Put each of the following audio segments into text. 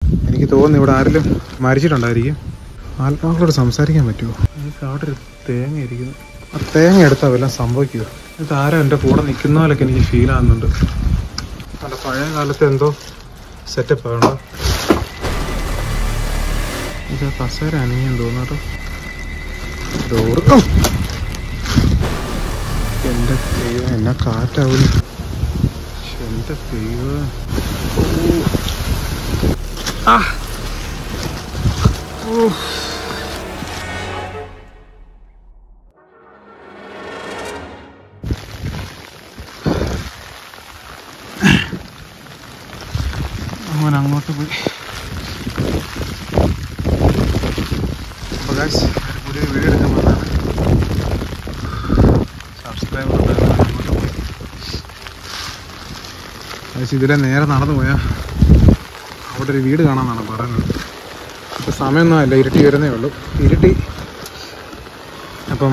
എനിക്ക് തോന്നുന്നു ഇവിടെ ആരെങ്കിലും മരിച്ചിട്ടുണ്ടായിരിക്കും ആത്മാക്കളോട് സംസാരിക്കാൻ പറ്റുമോ എനിക്ക് അവിടെ ഒരു തേങ്ങ ഇരിക്കുന്നു ആ തേങ്ങ എടുത്താൽ വല്ലതും സംഭവിക്കുമോ ഇത് ആരോ എൻ്റെ കൂടെ നിൽക്കുന്ന പോലൊക്കെ എനിക്ക് ഫീൽ ആകുന്നുണ്ട് നല്ല പഴയ കാലത്തെ എന്തോ സെറ്റപ്പ് ആണോ ഇത് കസേര അനിയാൻ തോന്നുന്നു കേട്ടോ ഡോറ് ഓ! എൻ്റെ ദൈവം എന്നാ കാറ്റാവും എൻ്റെ ദൈവം ഓ. ആ ഓ അവൻ അങ്ങോട്ട് പോയി അപ്പോൾ ഗൈസ് പുതിയ വീഡിയോ എടുക്കാൻ വന്നതാണ് സബ്സ്ക്രൈബർ ഉണ്ടായിരുന്നു അങ്ങോട്ട് പോയി ഗൈസ് ഇതിലെ നേരെ നടന്നു പോയാൽ അവിടെ ഒരു വീട് കാണാമെന്നാണ് പറയുന്നത് ഇപ്പം സമയമൊന്നും അല്ല ഇരുട്ടി വരുന്നേ ഉള്ളൂ ഇരുട്ടി അപ്പം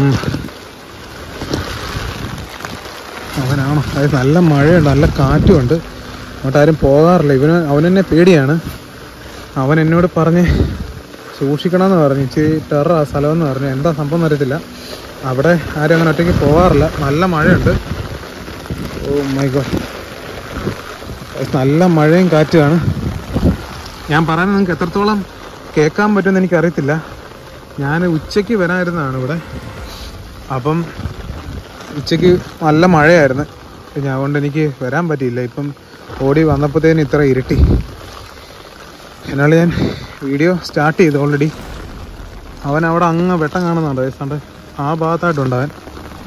അവനാണോ അത് നല്ല മഴയുണ്ട് നല്ല കാറ്റുമുണ്ട് അങ്ങോട്ട് ആരും പോകാറില്ല ഇവന് അവനെന്നെ പേടിയാണ് അവൻ എന്നോട് പറഞ്ഞ് സൂക്ഷിക്കണമെന്ന് പറഞ്ഞു ഇച്ചിരി ടെറർ ആ സ്ഥലമെന്ന് പറഞ്ഞു എന്താ സംഭവം എന്ന് അറിയത്തില്ല അവിടെ ആരും അങ്ങനെ ഒറ്റയ്ക്ക് പോകാറില്ല നല്ല മഴയുണ്ട് ഓ മൈ ഗോഡ് നല്ല മഴയും കാറ്റുമാണ് ഞാൻ പറയുന്നത് നിങ്ങൾക്ക് എത്രത്തോളം കേൾക്കാൻ പറ്റുമെന്ന് എനിക്കറിയത്തില്ല ഞാൻ ഉച്ചയ്ക്ക് വരാനിരുന്നതാണ് ഇവിടെ അപ്പം ഉച്ചയ്ക്ക് നല്ല മഴയായിരുന്നു ഞാൻ അതുകൊണ്ട് എനിക്ക് വരാൻ പറ്റിയില്ല ഇപ്പം ഓടി വന്നപ്പോഴത്തേന് ഇത്ര ഇരുട്ടി എന്നാൽ ഞാൻ വീഡിയോ സ്റ്റാർട്ട് ചെയ്തു ഓൾറെഡി അവൻ അവിടെ അങ്ങ് വെട്ടം കാണുന്നുണ്ട് ഏതാണ്ട് ആ ഭാഗത്തായിട്ടുണ്ട് അവൻ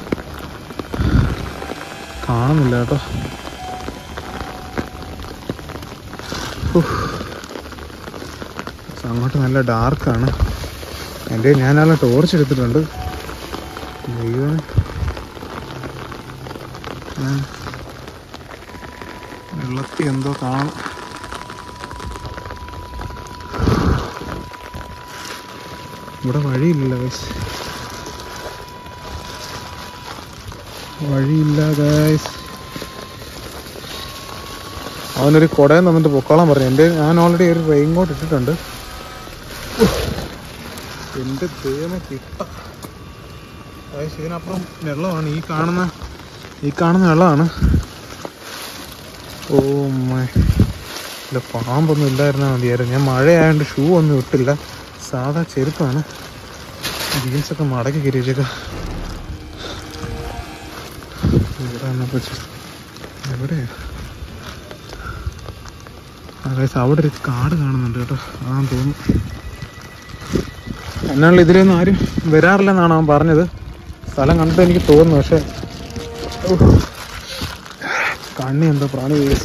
കാണുന്നില്ല കേട്ടോ ഉഫ്. അങ്ങോട്ട് നല്ല ഡാർക്കാണ് എൻ്റെ ഞാനുള്ള ടോർച്ച് എടുത്തിട്ടുണ്ട് ദൈവമേ ഞാൻ വെള്ളത്തിൽ എന്തോ കാണും ഇവിടെ വഴിയില്ല ഗൈസ് വഴിയില്ല ഗൈസ് അവനൊരു കുടയും തന്നിട്ട് പൊക്കോളാൻ പറഞ്ഞു എൻ്റെ ഞാൻ ഓൾറെഡി ഒരു റെയിൻ കോട്ട് ഇട്ടിട്ടുണ്ട് ഉഫ്. എൻ്റെ ദൈവമേ കിട്ട ഗൈസ് ഇതിനപ്പുറം വെള്ളമാണ് ഈ കാണുന്ന ഈ കാണുന്ന വെള്ളമാണ് ഓ മൈ ഇല്ല പാമ്പൊന്നും ഇല്ലായിരുന്നാൽ മതിയായിരുന്നു ഞാൻ മഴയായതുകൊണ്ട് ഷൂ ഒന്നും ഇട്ടില്ല സാധാ ചെരുപ്പാണ് ജീൻസൊക്കെ മടക്കി കയറിയേക്ക ഇവിടെ വന്നപ്പോ ചെ- എവിടെയാ അതായത് അവിടെ ഒരു കാട് കാണുന്നുണ്ട് കേട്ടോ അതാന്ന് തോന്നുന്നു എന്നാൽ ഇതിലൊന്നും ആരും വരാറില്ലെന്നാണ് അവൻ പറഞ്ഞത് സ്ഥലം കണ്ടിട്ട് എനിക്ക് തോന്നുന്നു പക്ഷെ ഉഫ്. കണ്ണി എന്തോ പ്രാണി വീഴും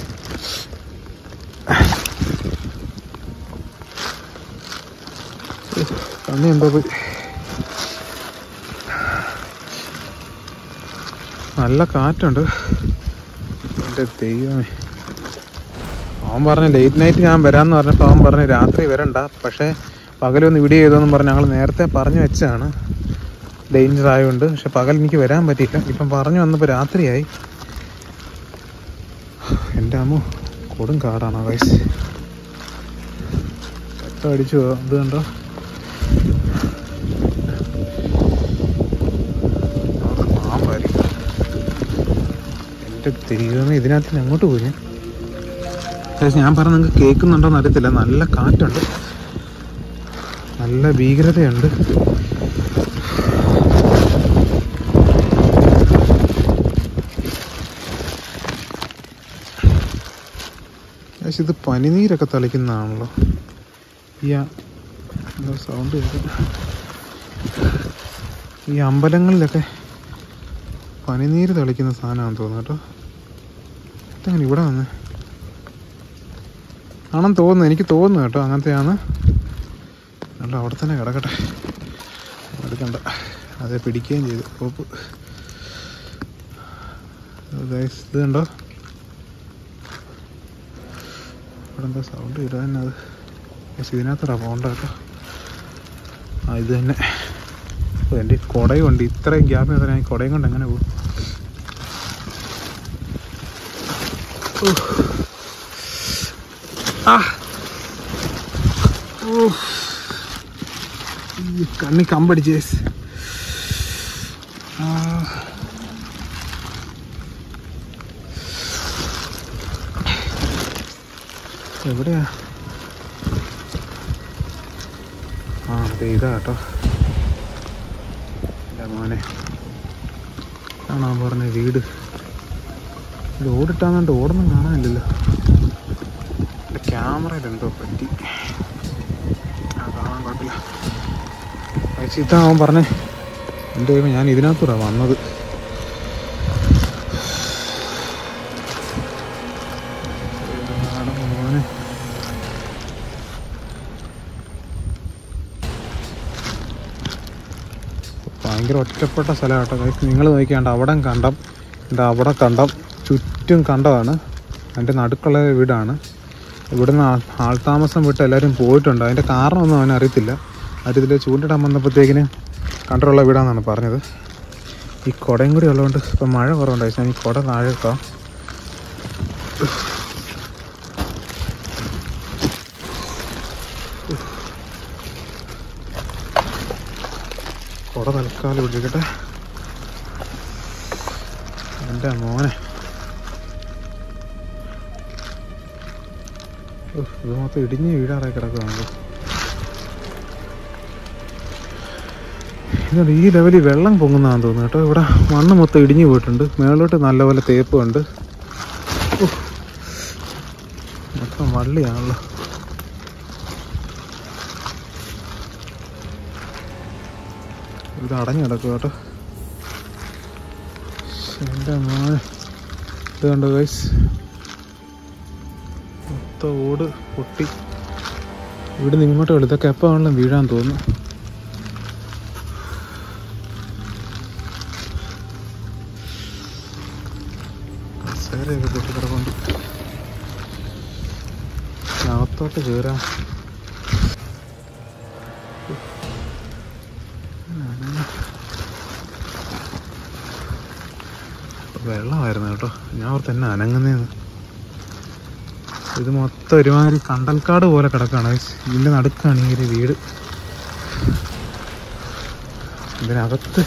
കണ്ണി എന്തോ പോയി നല്ല കാറ്റുണ്ട് എൻ്റെ ദൈവമേ അവൻ പറഞ്ഞു ലേറ്റ് നൈറ്റ് ഞാൻ വരാമെന്ന് പറഞ്ഞപ്പോൾ അവൻ പറഞ്ഞു രാത്രി വരണ്ട പക്ഷേ പകലൊന്ന് വീഡിയോ ചെയ്തോന്നും പറഞ്ഞ് ഞങ്ങൾ നേരത്തെ പറഞ്ഞു വെച്ചതാണ് ഡേഞ്ചർ ആയതുകൊണ്ട് പക്ഷെ പകൽ എനിക്ക് വരാൻ പറ്റിയില്ല ഇപ്പം പറഞ്ഞു വന്നപ്പോൾ രാത്രിയായി എൻ്റെ അമ്മ കൊടും കാടാണ് വയസ്സ് കട്ട അടിച്ചു പോവാ. ഇത് കണ്ടോ അവിടെ പാമ്പായിരിക്കും എൻ്റെ ദൈവമേ ഇതിനകത്ത് ഞാൻ അങ്ങോട്ട് പോയി ഞാൻ പക്ഷേ ഞാൻ പറഞ്ഞ നിങ്ങൾക്ക് കേൾക്കുന്നുണ്ടോന്ന് അറിയത്തില്ല നല്ല കാറ്റുണ്ട് നല്ല ഭീകരതയുണ്ട് പക്ഷെ ഇത് പനിനീരൊക്കെ തളിക്കുന്നതാണല്ലോ ഈ ആ- എന്തോ സൗണ്ട് ഈ അമ്പലങ്ങളിലൊക്കെ പനിനീര് തളിക്കുന്ന സാധനമാണെന്ന് തോന്നുന്നു കേട്ടോ ഇതെങ്ങനെ ഇവിടെ വന്ന് ആണെന്ന് തോന്നുന്നു എനിക്ക് തോന്നുന്നു കേട്ടോ അങ്ങനത്തെയാണ് അല്ല അവിടെ തന്നെ കിടക്കട്ടെ എടുക്കണ്ട അതെ പിടിക്കുകയും ചെയ്തു പോപ്പ് ഗൈസ് ഇത് കണ്ടോ ഇവിടെ എന്താ സൗണ്ട് ഇടാനത് ഗൈസ് ഇതിനകത്തടാ പോകണ്ട കേട്ടോ ആ ഇത് തന്നെ ഓ, എൻ്റെ ഈ കുടയും ഉണ്ട് ഇത്രയും ഗ്യാപ്പ് ഞാൻ ഈ കുടയും കൊണ്ട് എങ്ങനെ പോകും ആ ഊഫ്. ഈ കണ്ണി കമ്പടിച്ചേ ആ. എവിടെയാ ആ അതെ ഇതാ കേട്ടോ എൻ്റെ മോനെ ആണോ പറഞ്ഞ വീട് ഇത് ഓടിട്ടാന്നുണ്ട് ഓടൊന്നും കാണാനില്ലല്ലോ എൻ്റെ ക്യാമറയിൽ എന്തോ പറ്റി ആ, കാണാൻ കുഴപ്പമില്ല പൈസ ഇതാ അവൻ പറഞ്ഞേ എൻ്റെ ദൈവം ഞാൻ ഇതിനകത്തൂടാ വന്നത് ഇതാണ് മോനെ ഭയങ്കര ഒറ്റപ്പെട്ട സ്ഥലം കേട്ടോ നിങ്ങൾ നോക്കിയാണ്ട് അവിടെ കണ്ടം എന്താ അവിടെ കണ്ടം ചുറ്റും കണ്ടമാണ് അതിൻ്റെ നടുക്കുള്ള വീടാണ് ഇവിടുന്ന് ആൾ- ആൾതാമസം വിട്ട് എല്ലാവരും പോയിട്ടുണ്ട് അതിൻ്റെ കാരണമൊന്നും അവൻ അറിയത്തില്ല അതിൽ ചൂണ്ടിടാൻ വന്നപ്പോഴത്തേക്കിന് കണ്ടിട്ടുള്ള വീടാണെന്നാണ് പറഞ്ഞത് ഈ കുടയും കൂടി ഉള്ളതുകൊണ്ട് ഇപ്പം മഴ കുറവുണ്ടായി ഞാൻ ഈ കുട താഴെ വെക്കാം കുട തൽക്കാലം പിടിക്കട്ടെ എൻ്റെ മോനെ ഉഫ്, ഇത് മൊത്തം ഇടിഞ്ഞ് വീഴാറായി കിടക്കുകയാണല്ലോ ഇതുണ്ട് ഈ ലെവലിൽ വെള്ളം പൊങ്ങുന്നതാന്ന് തോന്നുന്നു കേട്ടോ ഇവിടെ മണ്ണ് മൊത്തം ഇടിഞ്ഞു പോയിട്ടുണ്ട് മേളോട്ട് നല്ലപോലെ തേപ്പുണ്ട് ഉഫ്. മൊത്തം വള്ളിയാണല്ലോ ഇത് അടഞ്ഞു കിടക്കുക കേട്ടോ എൻ്റെ മോനെ ഇത് കണ്ടോ ഗൈസ് മൊത്തം ഓട് പൊട്ടി ഇവിടെ നിന്ന് ഇങ്ങോട്ട് കളി ഇതൊക്കെ എപ്പോൾ ആണെങ്കിലും വീഴാൻ തോന്നുന്നു കസേരയൊക്കെ പൊട്ടി കിടപ്പുണ്ട് അകത്തോട്ട് കയറാം വെള്ളമായിരുന്നു കേട്ടോ ഞാൻ ഓർത്ത് തന്നെ അനങ്ങുന്നേന്ന് ഇത് മൊത്തം ഒരുമാതിരി കണ്ടൽക്കാട് പോലെ കിടക്കാണ് ഇതിൻ്റെ നടുക്കാണ് ഈ ഒരു വീട് ഇതിനകത്ത്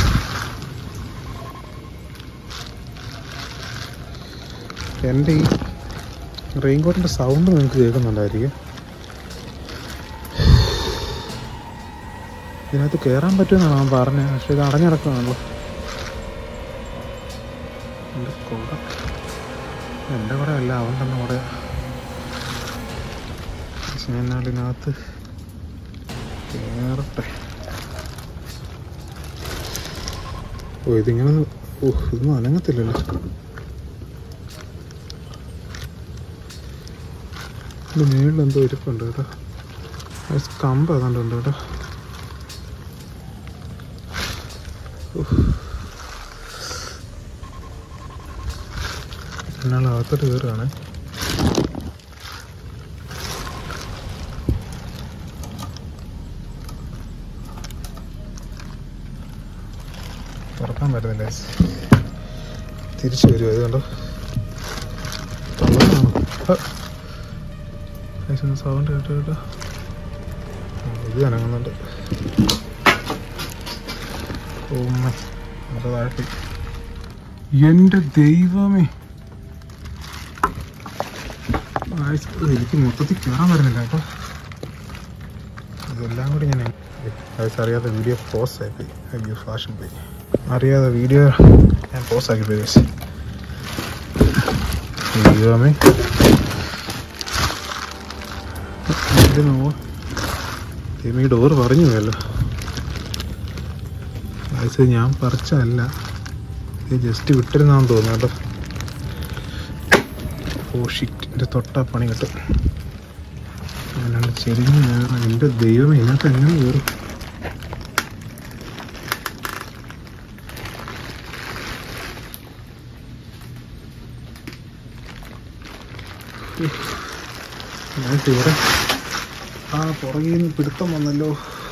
എൻ്റെ ഈ റെയിൻകോട്ടിൻ്റെ സൗണ്ട് നിങ്ങൾക്ക് കേൾക്കുന്നുണ്ടായിരിക്കും ഇതിനകത്ത് കയറാൻ പറ്റുമെന്നാണ് അവൻ പറഞ്ഞത് പക്ഷെ ഇത് അടഞ്ഞിടക്കുകയാണല്ലോ എൻ്റെ കുട എൻ്റെ കൂടെ അല്ല അവൻ തന്നെ കൂടെ ഞാൻ ഇതിനകത്ത് കയറട്ടെ ഓ ഇതിങ്ങനെ ഓ ഇതൊന്നും അനങ്ങത്തില്ലല്ലോ ഇത് മേളിൽ എന്തോ ഇരിപ്പുണ്ട് കേട്ടോ ആ കമ്പ് ഏതാണ്ടുണ്ട് കേട്ടോ ഉഫ്. എന്നാൽ അകത്തോട്ട് കയറുകയാണേ തുറക്കാൻ പറ്റുന്നില്ല തിരിച്ചു വരുമോ ഇത് കണ്ടോ സൗണ്ട് കേട്ടോ കേട്ടോ ആ, ഇത് അനങ്ങുന്നുണ്ട് ഓമ്മ അത് താഴ്ത്തി എൻ്റെ ദൈവമേ ആയിസ്, എനിക്ക് മൊത്തത്തിൽ കയറാൻ പറ്റുന്നില്ല കേട്ടോ ഇതെല്ലാം കൂടി ഞാൻ ആയിസ് അറിയാതെ വീഡിയോ പോസ് ആയിപ്പോയി അയ്യോ ഫാഷൻ പോയി അറിയാതെ വീഡിയോ ഞാൻ പോസ് ആക്കി പോയി guys. ദൈവമേ ഇതിനോ ദൈവമേ, ഈ ഡോറ് പറഞ്ഞു പോയല്ലോ ആയിസ് ഞാൻ പറിച്ചതല്ല ഇത് ജസ്റ്റ് വിട്ടിരുന്നാന്ന് തോന്നുന്നു കേട്ടോ ഓ ഷിറ്റ് എൻ്റെ തൊട്ടാ പണി കിട്ടും അല്ലാണ്ട് ചെരിഞ്ഞ് കയറാം എൻ്റെ ദൈവമേ ഇതിനകത്ത് എങ്ങനെ കയറും ഞാൻ ഇവിടെ ആ പുറകിൽ നിന്ന് പിടുത്തം വന്നല്ലോ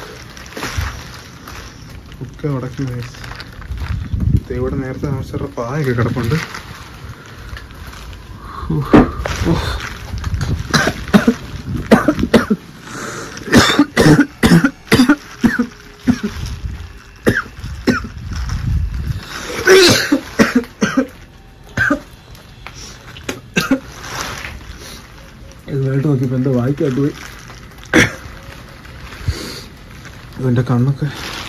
ഒക്കെ ഉടക്കി guys. ദേ ഇവിടെ നേരത്തെ താമസിച്ചവരുടെ പായൊക്കെ കിടപ്പുണ്ട് ഉഫ്, ഉഫ്. ബാക്കിലോട്ട് പോയി ഇവൻ്റെ കണ്ണൊക്കെ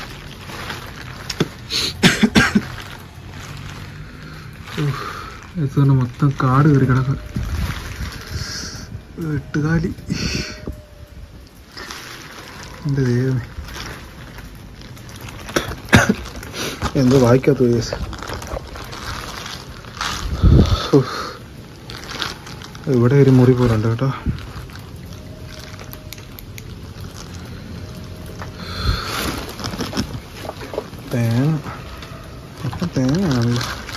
ഉഫ്, ഇത് തന്നെ മൊത്തം കാട് കയറി കിടക്കുക എട്ടുകാലി എൻ്റെ ദൈവമേ എന്തോ വായിക്കാത്ത കേസ് ഇവിടെ ഒരു മുറി പോലുണ്ട് കേട്ടോ തേങ്ങ അപ്പം തേങ്ങയാണ്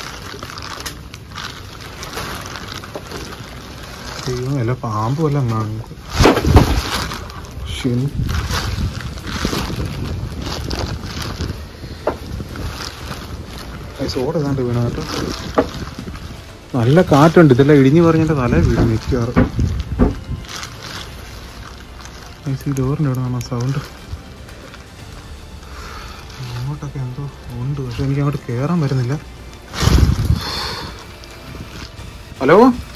അയ്യോ വല്ല പാമ്പ് വല്ല കാണും ശരി സോഡ് ഏതാണ്ട് വീണ കേട്ടോ നല്ല കാറ്റുണ്ട് ഇതെല്ലാം ഇടിഞ്ഞു പറഞ്ഞിട്ട് തല വീഴും മിക്കാറ് ഈ ഡോറിൻ്റെ അവിടെ കാണാം സൗണ്ട് അങ്ങോട്ടൊക്കെ എന്തോ ഉണ്ട് പക്ഷെ എനിക്ക് അങ്ങോട്ട് കയറാൻ പറ്റുന്നില്ല ഹലോ